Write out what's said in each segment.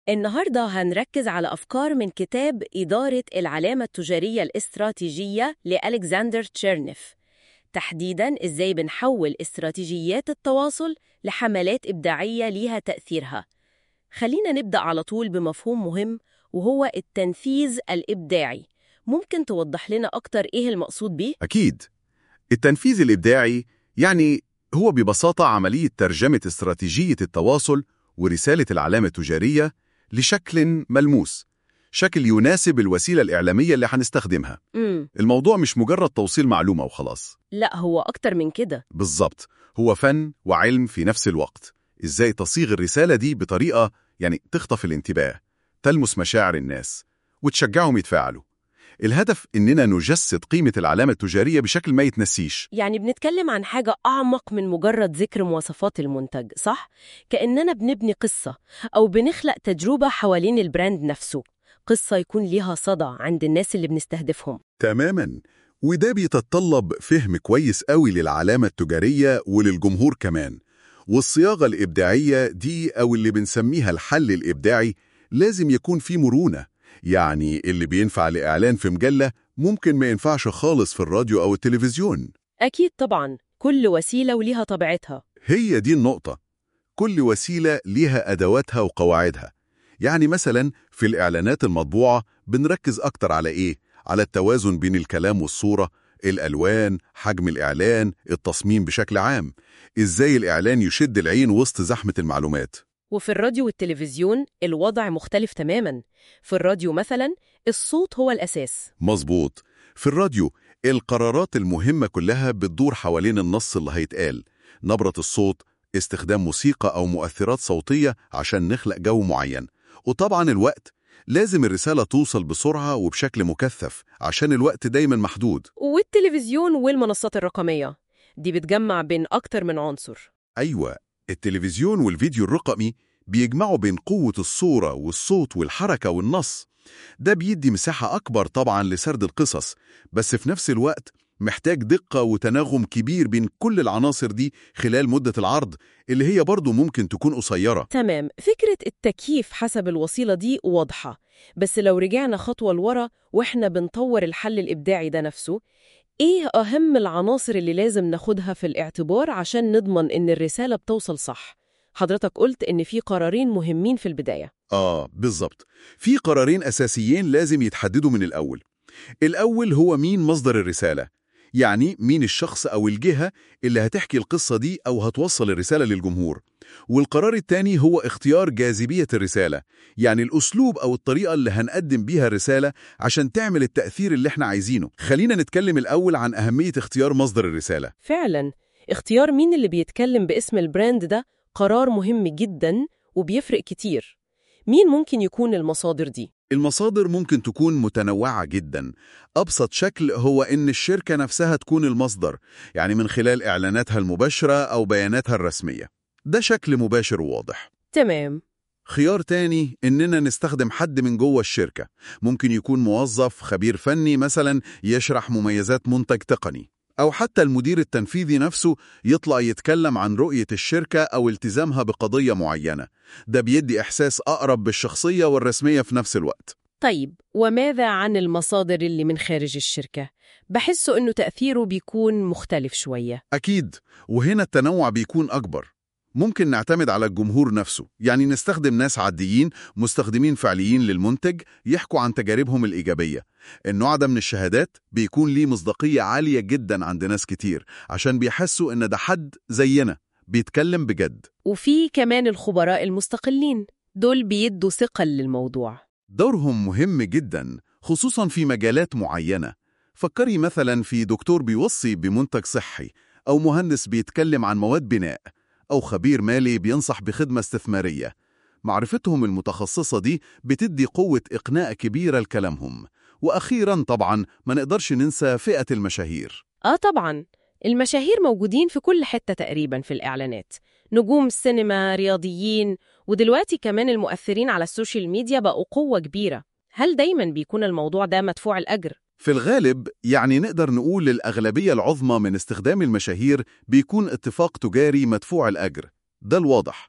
النهاردة هنركز على أفكار من كتاب إدارة العلامة التجارية الاستراتيجية لألكسندر تشيرنف تحديداً إزاي بنحول استراتيجيات التواصل لحملات إبداعية ليها تأثيرها خلينا نبدأ على طول بمفهوم مهم وهو التنفيذ الإبداعي ممكن توضح لنا أكتر إيه المقصود بيه؟ أكيد التنفيذ الإبداعي يعني هو ببساطة عملية ترجمة استراتيجية التواصل ورسالة العلامة التجارية لشكل ملموس شكل يناسب الوسيلة الإعلامية اللي هنستخدمها امم الموضوع مش مجرد توصيل معلومة وخلاص لا هو أكتر من كده بالظبط هو فن وعلم في نفس الوقت إزاي تصيغ الرسالة دي بطريقة يعني تخطف الانتباه تلمس مشاعر الناس وتشجعهم يتفاعلوا الهدف إننا نجسد قيمة العلامة التجارية بشكل ما يتنسيش يعني بنتكلم عن حاجة أعمق من مجرد ذكر مواصفات المنتج صح؟ كأننا بنبني قصة أو بنخلق تجربة حوالين البراند نفسه قصة يكون ليها صدى عند الناس اللي بنستهدفهم تماما وده بيتطلب فهم كويس قوي للعلامة التجارية وللجمهور كمان والصياغة الإبداعية دي أو اللي بنسميها الحل الإبداعي لازم يكون فيه مرونة يعني اللي بينفع لإعلان في مجلة ممكن ما ينفعش خالص في الراديو أو التلفزيون أكيد طبعا كل وسيلة وليها طبيعتها هي دي النقطة كل وسيلة ليها أدواتها وقواعدها يعني مثلا في الإعلانات المطبوعة بنركز أكتر على إيه؟ على التوازن بين الكلام والصورة الألوان، حجم الإعلان، التصميم بشكل عام إزاي الإعلان يشد العين وسط زحمة المعلومات وفي الراديو والتلفزيون الوضع مختلف تماما في الراديو مثلا الصوت هو الأساس مظبوط في الراديو القرارات المهمة كلها بتدور حوالين النص اللي هيتقال نبرة الصوت استخدام موسيقى أو مؤثرات صوتية عشان نخلق جو معين وطبعا الوقت لازم الرسالة توصل بسرعة وبشكل مكثف عشان الوقت دايما محدود والتلفزيون والمنصات الرقمية دي بتجمع بين أكتر من عنصر أيوة التلفزيون والفيديو الرقمي بيجمعوا بين قوة الصورة والصوت والحركة والنص ده بيدي مساحة أكبر طبعا لسرد القصص بس في نفس الوقت محتاج دقة وتناغم كبير بين كل العناصر دي خلال مدة العرض اللي هي برضو ممكن تكون قصيرة تمام فكرة التكييف حسب الوسيلة دي واضحة بس لو رجعنا خطوة لورا وإحنا بنطور الحل الإبداعي ده نفسه إيه أهم العناصر اللي لازم ناخدها في الاعتبار عشان نضمن إن الرسالة بتوصل صح؟ حضرتك قلت إن في قرارين مهمين في البداية آه بالظبط في قرارين أساسيين لازم يتحددوا من الأول الأول هو مين مصدر الرسالة يعني مين الشخص أو الجهة اللي هتحكي القصة دي أو هتوصل الرسالة للجمهور والقرار الثاني هو اختيار جاذبية الرسالة يعني الأسلوب أو الطريقة اللي هنقدم بيها الرسالة عشان تعمل التأثير اللي احنا عايزينه خلينا نتكلم الأول عن أهمية اختيار مصدر الرسالة فعلا اختيار مين اللي بيتكلم باسم البراند ده قرار مهم جدا وبيفرق كتير مين ممكن يكون المصادر دي؟ المصادر ممكن تكون متنوعة جدا أبسط شكل هو إن الشركة نفسها تكون المصدر يعني من خلال إعلاناتها المباشرة أو بياناتها الرسمية ده شكل مباشر وواضح تمام خيار تاني إننا نستخدم حد من جوه الشركة ممكن يكون موظف خبير فني مثلا يشرح مميزات منتج تقني أو حتى المدير التنفيذي نفسه يطلع يتكلم عن رؤية الشركة أو التزامها بقضية معينة ده بيدي إحساس أقرب بالشخصية والرسمية في نفس الوقت طيب وماذا عن المصادر اللي من خارج الشركة؟ بحس إنه تأثيره بيكون مختلف شوية أكيد وهنا التنوع بيكون أكبر ممكن نعتمد على الجمهور نفسه يعني نستخدم ناس عاديين مستخدمين فعليين للمنتج يحكوا عن تجاربهم الإيجابية النوع ده من الشهادات بيكون ليه مصداقية عالية جدا عند ناس كتير عشان بيحسوا إن ده حد زينا بيتكلم بجد وفي كمان الخبراء المستقلين دول بيدوا ثقل للموضوع دورهم مهم جدا خصوصا في مجالات معينة فكري مثلا في دكتور بيوصي بمنتج صحي أو مهندس بيتكلم عن مواد بناء أو خبير مالي بينصح بخدمة استثمارية معرفتهم المتخصصة دي بتدي قوة إقناع كبيرة لكلامهم وأخيرا طبعا ما نقدرش ننسى فئة المشاهير آه طبعا المشاهير موجودين في كل حتة تقريبا في الإعلانات نجوم السينما رياضيين ودلوقتي كمان المؤثرين على السوشيال ميديا بقوا قوة كبيرة هل دايما بيكون الموضوع ده مدفوع الأجر؟ في الغالب يعني نقدر نقول الأغلبية العظمى من استخدام المشاهير بيكون اتفاق تجاري مدفوع الأجر ده الواضح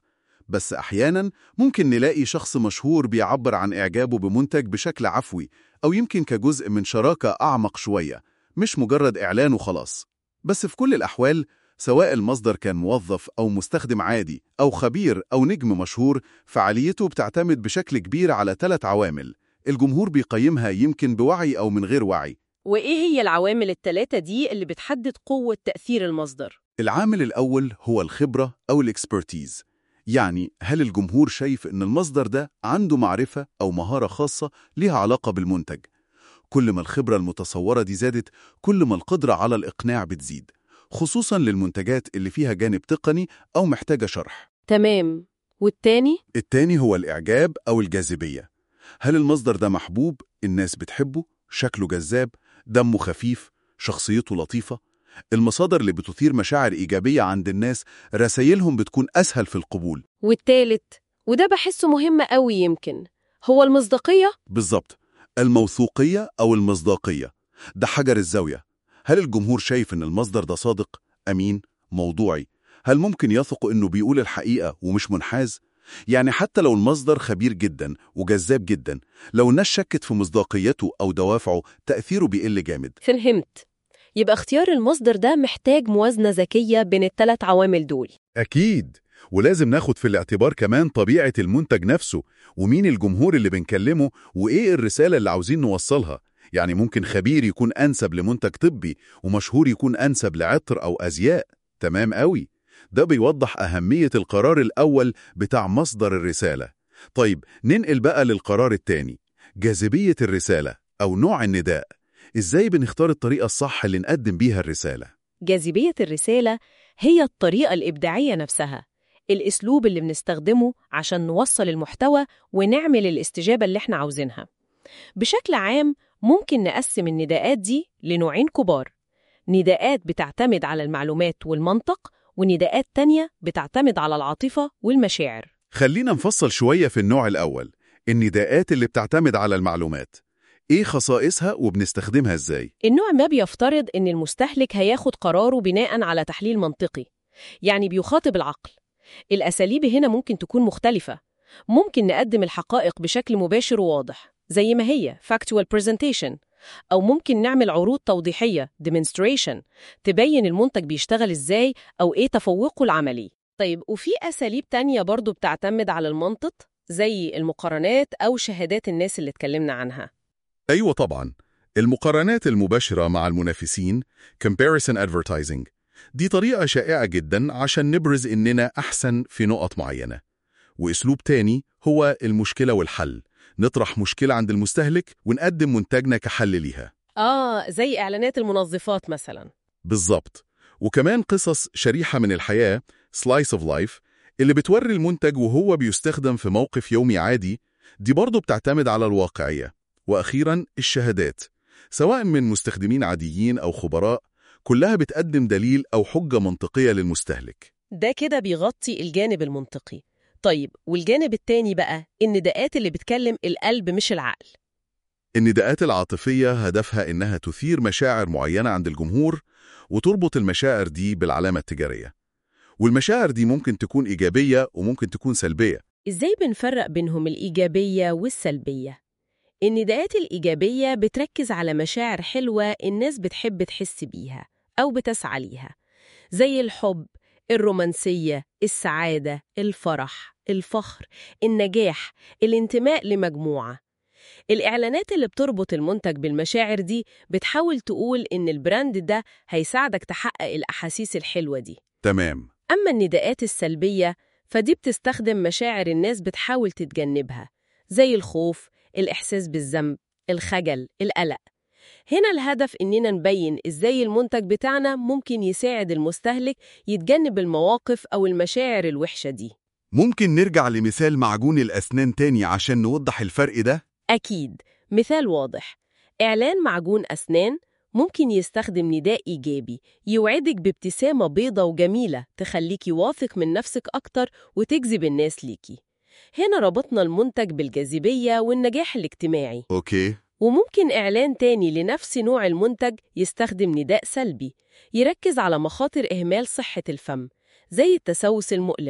بس أحياناً ممكن نلاقي شخص مشهور بيعبر عن إعجابه بمنتج بشكل عفوي أو يمكن كجزء من شراكة أعمق شوية مش مجرد إعلان وخلاص بس في كل الأحوال سواء المصدر كان موظف أو مستخدم عادي أو خبير أو نجم مشهور فعاليته بتعتمد بشكل كبير على ثلاث عوامل الجمهور بيقيمها يمكن بوعي أو من غير وعي وإيه هي العوامل الثلاثة دي اللي بتحدد قوة تأثير المصدر؟ العامل الأول هو الخبرة أو الإكسبرتيز يعني هل الجمهور شايف إن المصدر ده عنده معرفة أو مهارة خاصة ليها علاقة بالمنتج كل ما الخبرة المتصورة دي زادت كل ما القدرة على الإقناع بتزيد خصوصا للمنتجات اللي فيها جانب تقني أو محتاجة شرح تمام والتاني؟ التاني هو الإعجاب أو الجاذبية هل المصدر ده محبوب؟ الناس بتحبه؟ شكله جذاب؟ دمه خفيف؟ شخصيته لطيفة؟ المصادر اللي بتثير مشاعر إيجابية عند الناس رسايلهم بتكون أسهل في القبول والتالت وده بحسه مهم قوي يمكن هو المصداقية؟ بالظبط الموثوقية أو المصداقية ده حجر الزاوية هل الجمهور شايف إن المصدر ده صادق؟ أمين؟ موضوعي؟ هل ممكن يثقوا إنه بيقول الحقيقة ومش منحاز؟ يعني حتى لو المصدر خبير جدا وجذاب جدا لو الناس شكت في مصداقيته أو دوافعه تأثيره بيقل جامد فهمت يبقى اختيار المصدر ده محتاج موازنة ذكية بين الثلاث عوامل دول أكيد ولازم ناخد في الاعتبار كمان طبيعة المنتج نفسه ومين الجمهور اللي بنكلمه وإيه الرسالة اللي عاوزين نوصلها يعني ممكن خبير يكون أنسب لمنتج طبي ومشهور يكون أنسب لعطر أو أزياء تمام قوي ده بيوضح أهمية القرار الأول بتاع مصدر الرسالة طيب ننقل بقى للقرار التاني جاذبية الرسالة أو نوع النداء إزاي بنختار الطريقة الصح اللي نقدم بيها الرسالة جاذبية الرسالة هي الطريقة الإبداعية نفسها الأسلوب اللي بنستخدمه عشان نوصل المحتوى ونعمل الاستجابة اللي احنا عاوزينها بشكل عام ممكن نقسم النداءات دي لنوعين كبار نداءات بتعتمد على المعلومات والمنطق ونداءات تانية بتعتمد على العاطفة والمشاعر خلينا نفصل شوية في النوع الأول النداءات اللي بتعتمد على المعلومات إيه خصائصها وبنستخدمها إزاي؟ النوع ما بيفترض إن المستهلك هياخد قراره بناء على تحليل منطقي يعني بيخاطب العقل الأساليب هنا ممكن تكون مختلفة ممكن نقدم الحقائق بشكل مباشر وواضح زي ما هي factual presentation أو ممكن نعمل عروض توضيحية demonstration تبين المنتج بيشتغل إزاي أو إيه تفوقه العملي طيب وفي أساليب تانية برضو بتعتمد على المنطق زي المقارنات أو شهادات الناس اللي اتكلمنا عنها أيوة طبعا المقارنات المباشرة مع المنافسين comparison advertising دي طريقة شائعة جدا عشان نبرز إننا أحسن في نقط معينة وأسلوب تاني هو المشكلة والحل نطرح مشكلة عند المستهلك ونقدم منتجنا كحل ليها آه زي إعلانات المنظفات مثلا بالظبط وكمان قصص شريحة من الحياة slice of life اللي بتوري المنتج وهو بيستخدم في موقف يومي عادي دي برضه بتعتمد على الواقعية وأخيرا الشهادات سواء من مستخدمين عاديين أو خبراء كلها بتقدم دليل أو حجة منطقية للمستهلك ده كده بيغطي الجانب المنطقي طيب والجانب التاني بقى النداءات اللي بتكلم القلب مش العقل النداءات العاطفية هدفها إنها تثير مشاعر معينة عند الجمهور وتربط المشاعر دي بالعلامة التجارية والمشاعر دي ممكن تكون إيجابية وممكن تكون سلبية إزاي بنفرق بينهم الإيجابية والسلبية؟ النداءات الإيجابية بتركز على مشاعر حلوة الناس بتحب تحس بيها أو بتسعى ليها زي الحب، الرومانسية، السعادة، الفرح، الفخر، النجاح، الانتماء لمجموعة الإعلانات اللي بتربط المنتج بالمشاعر دي بتحاول تقول إن البراند ده هيساعدك تحقق الأحاسيس الحلوة دي تمام أما النداءات السلبية فدي بتستخدم مشاعر الناس بتحاول تتجنبها زي الخوف، الإحساس بالذنب، الخجل، القلق هنا الهدف إننا نبين إزاي المنتج بتاعنا ممكن يساعد المستهلك يتجنب المواقف أو المشاعر الوحشة دي ممكن نرجع لمثال معجون الأسنان تاني عشان نوضح الفرق ده؟ أكيد مثال واضح إعلان معجون أسنان ممكن يستخدم نداء إيجابي يوعدك بابتسامة بيضة وجميلة تخليكي واثق من نفسك أكتر وتجذب الناس ليكي هنا ربطنا المنتج بالجاذبية والنجاح الاجتماعي أوكي وممكن إعلان تاني لنفس نوع المنتج يستخدم نداء سلبي يركز على مخاطر إهمال صحة الفم زي التسوس المؤلم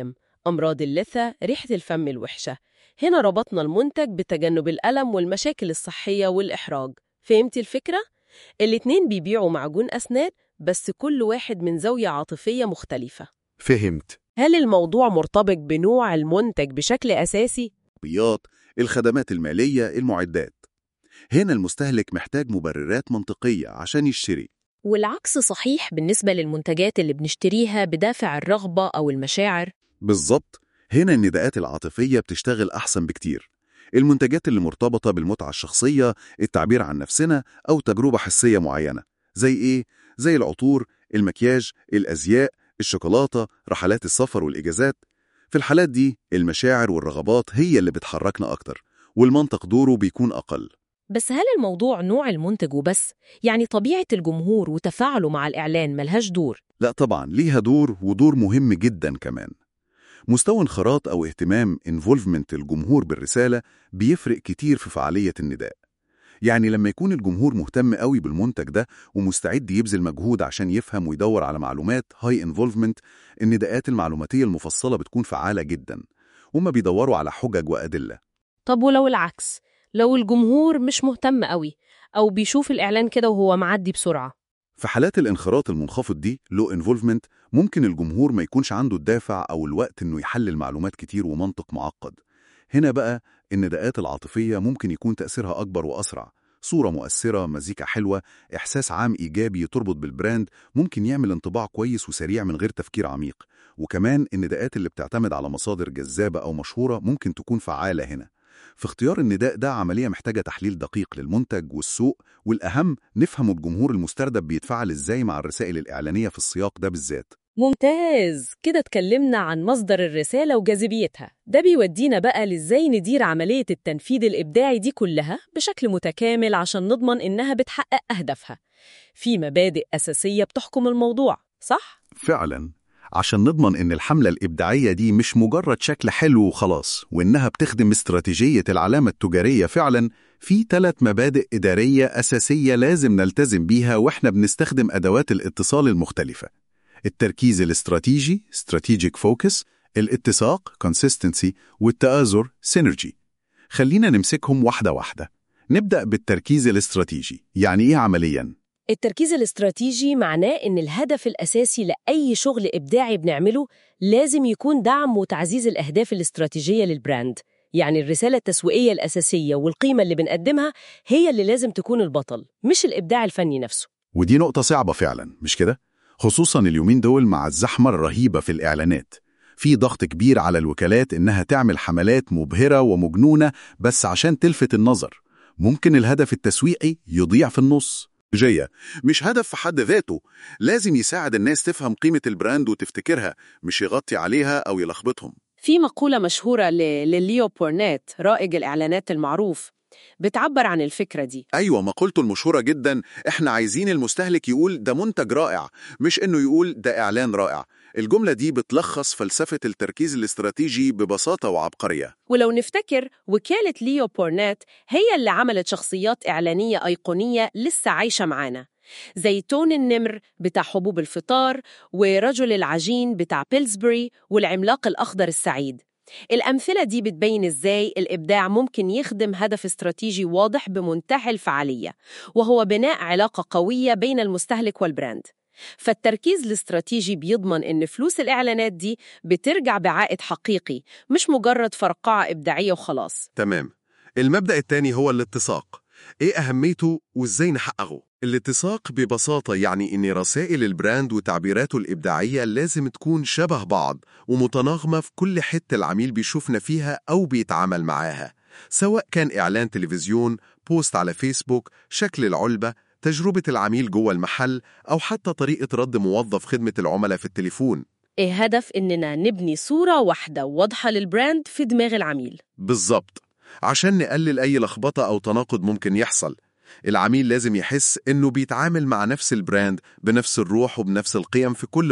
أمراض اللثة ريحة الفم الوحشة هنا ربطنا المنتج بتجنب الألم والمشاكل الصحية والإحراج فهمتي الفكرة؟ الاتنين بيبيعوا معجون أسنان بس كل واحد من زاوية عاطفية مختلفة فهمت هل الموضوع مرتبط بنوع المنتج بشكل أساسي؟ العربيات الخدمات المالية المعدات هنا المستهلك محتاج مبررات منطقية عشان يشتري والعكس صحيح بالنسبة للمنتجات اللي بنشتريها بدافع الرغبة أو المشاعر بالظبط هنا النداءات العاطفية بتشتغل أحسن بكتير المنتجات اللي مرتبطة بالمتعة الشخصية التعبير عن نفسنا أو تجربة حسية معينة زي إيه؟ زي العطور المكياج الأزياء الشوكولاتة رحلات السفر والإجازات في الحالات دي المشاعر والرغبات هي اللي بتحركنا أكتر والمنطق دوره بيكون أقل بس هل الموضوع نوع المنتج وبس؟ يعني طبيعة الجمهور وتفاعله مع الإعلان ملهاش دور لا طبعا ليها دور ودور مهم جدا كمان مستوى انخراط أو اهتمام involvement الجمهور بالرسالة بيفرق كتير في فعالية النداء يعني لما يكون الجمهور مهتم قوي بالمنتج ده ومستعد يبذل مجهود عشان يفهم ويدور على معلومات هاي انفولفمنت النداءات المعلوماتية المفصلة بتكون فعالة جدا هما بيدوروا على حجج وأدلة طب ولو العكس؟ لو الجمهور مش مهتم قوي أو بيشوف الإعلان كده وهو معدي بسرعة في حالات الانخراط المنخفض دي لو انفولفمنت ممكن الجمهور ما يكونش عنده الدافع أو الوقت إنه يحلل معلومات كتير ومنطق معقد هنا بقى النداءات العاطفية ممكن يكون تأثيرها أكبر وأسرع صورة مؤثرة مزيكا حلوة إحساس عام إيجابي تربط بالبراند ممكن يعمل انطباع كويس وسريع من غير تفكير عميق وكمان النداءات اللي بتعتمد على مصادر جذابة أو مشهورة ممكن تكون فعالة هنا في اختيار النداء ده عملية محتاجة تحليل دقيق للمنتج والسوق والأهم نفهم الجمهور المستردب بيتفاعل إزاي مع الرسائل الإعلانية في السياق ده بالذات ممتاز كده اتكلمنا عن مصدر الرسالة وجاذبيتها ده بيودينا بقى لإزاي ندير عملية التنفيذ الإبداعي دي كلها بشكل متكامل عشان نضمن إنها بتحقق أهدافها في مبادئ أساسية بتحكم الموضوع صح؟ فعلا عشان نضمن إن الحملة الإبداعية دي مش مجرد شكل حلو وخلاص وإنها بتخدم استراتيجية العلامة التجارية فعلا في ثلاث مبادئ إدارية أساسية لازم نلتزم بيها وإحنا بنستخدم أدوات الاتصال المختلفة التركيز الاستراتيجي strategic focus الاتساق consistency والتآزر synergy خلينا نمسكهم واحدة واحدة نبدأ بالتركيز الاستراتيجي يعني إيه عملياً؟ التركيز الاستراتيجي معناه إن الهدف الأساسي لأي شغل إبداعي بنعمله لازم يكون دعم وتعزيز الأهداف الاستراتيجية للبراند يعني الرسالة التسويقية الأساسية والقيمة اللي بنقدمها هي اللي لازم تكون البطل مش الإبداع الفني نفسه ودي نقطة صعبة فعلا مش كده؟ خصوصا اليومين دول مع الزحمة الرهيبة في الإعلانات في ضغط كبير على الوكالات إنها تعمل حملات مبهرة ومجنونة بس عشان تلفت النظر ممكن الهدف التسويقي يضيع في النص جاية مش هدف في حد ذاته لازم يساعد الناس تفهم قيمة البراند وتفتكرها مش يغطي عليها أو يلخبطهم في مقولة مشهورة ل- لليو بورنيت رائج الإعلانات المعروف بتعبر عن الفكرة دي أيوة مقولته المشهورة جدا إحنا عايزين المستهلك يقول ده منتج رائع مش إنه يقول ده إعلان رائع الجملة دي بتلخص فلسفة التركيز الاستراتيجي ببساطة وعبقرية ولو نفتكر وكالة ليو بورنيت هي اللي عملت شخصيات إعلانية أيقونية لسه عايشة معانا زي تون النمر بتاع حبوب الفطار ورجل العجين بتاع بيلسبري والعملاق الأخضر السعيد الأمثلة دي بتبين إزاي الإبداع ممكن يخدم هدف استراتيجي واضح بمنتهى الفعالية وهو بناء علاقة قوية بين المستهلك والبراند فالتركيز الاستراتيجي بيضمن إن فلوس الإعلانات دي بترجع بعائد حقيقي مش مجرد فرقعة إبداعية وخلاص تمام المبدأ الثاني هو الاتساق ايه أهميته وازاي نحققه؟ الاتساق ببساطة يعني إن رسائل البراند وتعبيراته الإبداعية لازم تكون شبه بعض ومتناغمة في كل حتة العميل بيشوفنا فيها أو بيتعامل معاها سواء كان إعلان تلفزيون، بوست على فيسبوك، شكل العلبة، تجربة العميل جوه المحل أو حتى طريقة رد موظف خدمة العملاء في التليفون إيه هدف إننا نبني صورة واحدة واضحة للبراند في دماغ العميل بالظبط عشان نقلل أي لخبطة أو تناقض ممكن يحصل العميل لازم يحس إنه بيتعامل مع نفس البراند بنفس الروح وبنفس القيم في كل مرة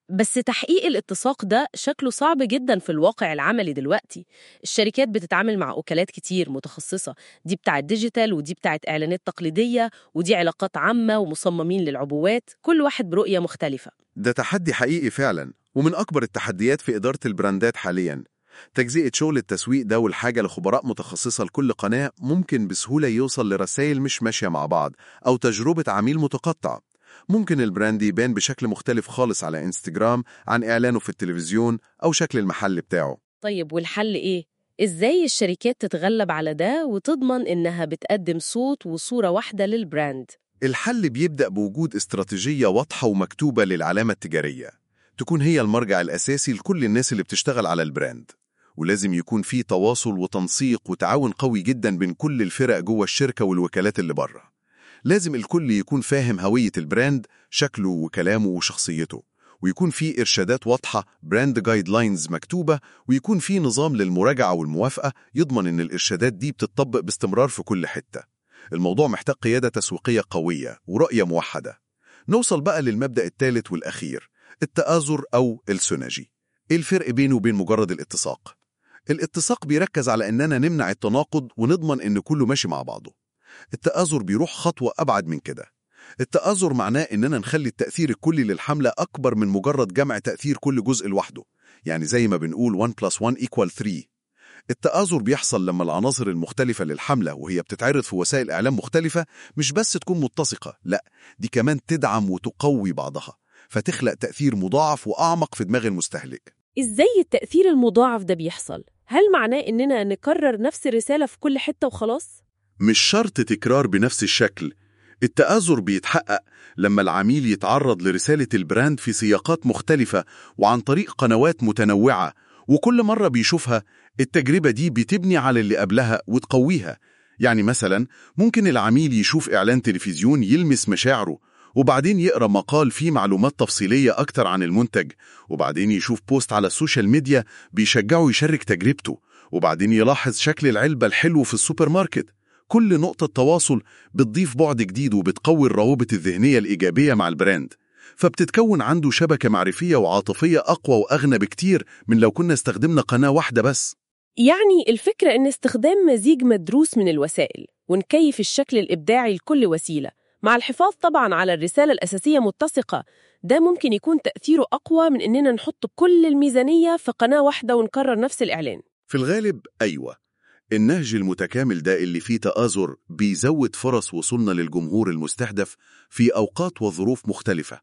بس تحقيق الاتساق ده شكله صعب جدا في الواقع العملي دلوقتي الشركات بتتعامل مع وكالات كتير متخصصة دي بتاعت ديجيتال ودي بتاعت إعلانات تقليدية ودي علاقات عامة ومصممين للعبوات كل واحد برؤية مختلفة ده تحدي حقيقي فعلا ومن أكبر التحديات في إدارة البراندات حاليا تجزئة شغل التسويق ده والحاجة لخبراء متخصصة لكل قناة ممكن بسهولة يوصل لرسائل مش ماشية مع بعض أو تجربة عميل متقطع ممكن البراند يبان بشكل مختلف خالص على انستجرام عن إعلانه في التلفزيون أو شكل المحل بتاعه طيب والحل إيه؟ إزاي الشركات تتغلب على ده وتضمن إنها بتقدم صوت وصورة واحدة للبراند؟ الحل بيبدأ بوجود استراتيجية واضحة ومكتوبة للعلامة التجارية تكون هي المرجع الأساسي لكل الناس اللي بتشتغل على البراند ولازم يكون في تواصل وتنسيق وتعاون قوي جدا بين كل الفرق جوه الشركة والوكالات اللي بره لازم الكل يكون فاهم هوية البراند شكله وكلامه وشخصيته ويكون في إرشادات واضحة براند جايد لاينز مكتوبة ويكون في نظام للمراجعة والموافقة يضمن إن الإرشادات دي بتطبق باستمرار في كل حتة الموضوع محتاج قيادة تسويقية قوية ورؤية موحدة نوصل بقى للمبدأ الثالث والأخير التآزر أو السنجي إيه الفرق بينه وبين مجرد الاتساق؟ الاتساق بيركز على إننا نمنع التناقض ونضمن إن كله ماشي مع بعضه التآزر بيروح خطوة أبعد من كده التآزر معناه إننا نخلي التأثير الكلي للحملة أكبر من مجرد جمع تأثير كل جزء لوحده يعني زي ما بنقول 1 plus 1 equal 3 التآزر بيحصل لما العناصر المختلفة للحملة وهي بتتعرض في وسائل إعلام مختلفة مش بس تكون متسقة لا دي كمان تدعم وتقوي بعضها فتخلق تأثير مضاعف وأعمق في دماغ المستهلك إزاي التأثير المضاعف ده بيحصل؟ هل معناه إننا نكرر نفس الرسالة في كل حتة وخلاص؟ مش شرط تكرار بنفس الشكل التآزر بيتحقق لما العميل يتعرض لرسالة البراند في سياقات مختلفة وعن طريق قنوات متنوعة وكل مرة بيشوفها التجربة دي بتبني على اللي قبلها وتقويها يعني مثلا ممكن العميل يشوف إعلان تلفزيون يلمس مشاعره وبعدين يقرأ مقال فيه معلومات تفصيلية أكتر عن المنتج وبعدين يشوف بوست على السوشيال ميديا بيشجعه يشارك تجربته وبعدين يلاحظ شكل العلبة الحلو في السوبر ماركت كل نقطة تواصل بتضيف بعد جديد وبتقوي الروابط الذهنية الإيجابية مع البراند فبتتكون عنده شبكة معرفية وعاطفية أقوى وأغنى بكتير من لو كنا استخدمنا قناة واحدة بس يعني الفكرة إن استخدام مزيج مدروس من الوسائل ونكيف الشكل الإبداعي لكل وسيلة مع الحفاظ طبعا على الرسالة الأساسية متسقة ده ممكن يكون تأثيره أقوى من إننا نحط كل الميزانية في قناة واحدة ونكرر نفس الإعلان في الغالب أيوة النهج المتكامل ده اللي فيه تآزر بيزود فرص وصولنا للجمهور المستهدف في أوقات وظروف مختلفة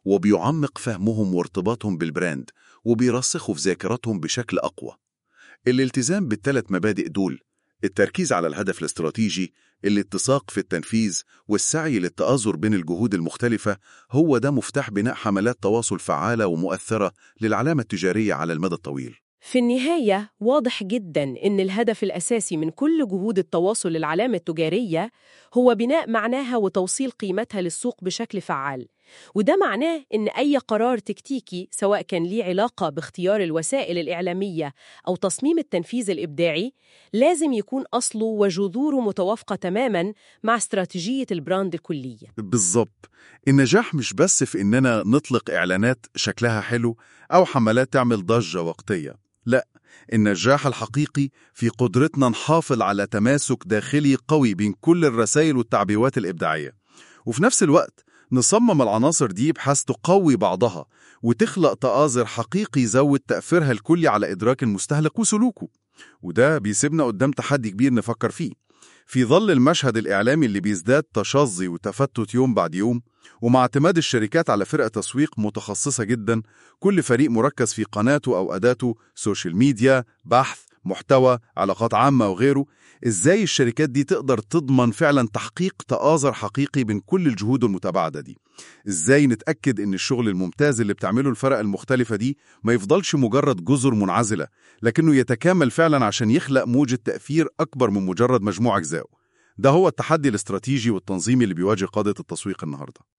وبيعمق فهمهم وارتباطهم بالبراند وبيرسخوا في ذاكرتهم بشكل أقوى الالتزام بالثلاث مبادئ دول التركيز على الهدف الاستراتيجي الاتساق في التنفيذ والسعي للتآزر بين الجهود المختلفة هو ده مفتاح بناء حملات تواصل فعالة ومؤثرة للعلامة التجارية على المدى الطويل في النهاية واضح جدا إن الهدف الأساسي من كل جهود التواصل للعلامة التجارية هو بناء معناها وتوصيل قيمتها للسوق بشكل فعال وده معناه إن أي قرار تكتيكي سواء كان ليه علاقة باختيار الوسائل الإعلامية أو تصميم التنفيذ الإبداعي لازم يكون أصله وجذوره متوافقة تماماً مع استراتيجية البراند الكلية بالظبط النجاح مش بس في إننا نطلق إعلانات شكلها حلو أو حملات تعمل ضجة وقتية لا النجاح الحقيقي في قدرتنا نحافظ على تماسك داخلي قوي بين كل الرسائل والتعبيرات الإبداعية وفي نفس الوقت نصمم العناصر دي بحيث تقوي بعضها وتخلق تآزر حقيقي يزود تأثيرها الكلي على إدراك المستهلك وسلوكه وده بيسيبنا قدام تحدي كبير نفكر فيه في ظل المشهد الإعلامي اللي بيزداد تشظي وتفتت يوم بعد يوم ومع اعتماد الشركات على فرقة تسويق متخصصة جدا كل فريق مركز في قناته أو أداته سوشيال ميديا بحث محتوى علاقات عامة وغيره إزاي الشركات دي تقدر تضمن فعلا تحقيق تآزر حقيقي بين كل الجهود المتباعدة دي إزاي نتأكد إن الشغل الممتاز اللي بتعمله الفرق المختلفة دي ما يفضلش مجرد جزر منعزلة لكنه يتكامل فعلا عشان يخلق موجة تأثير أكبر من مجرد مجموع أجزائه ده هو التحدي الاستراتيجي والتنظيمي اللي بيواجه قادة التسويق النهارده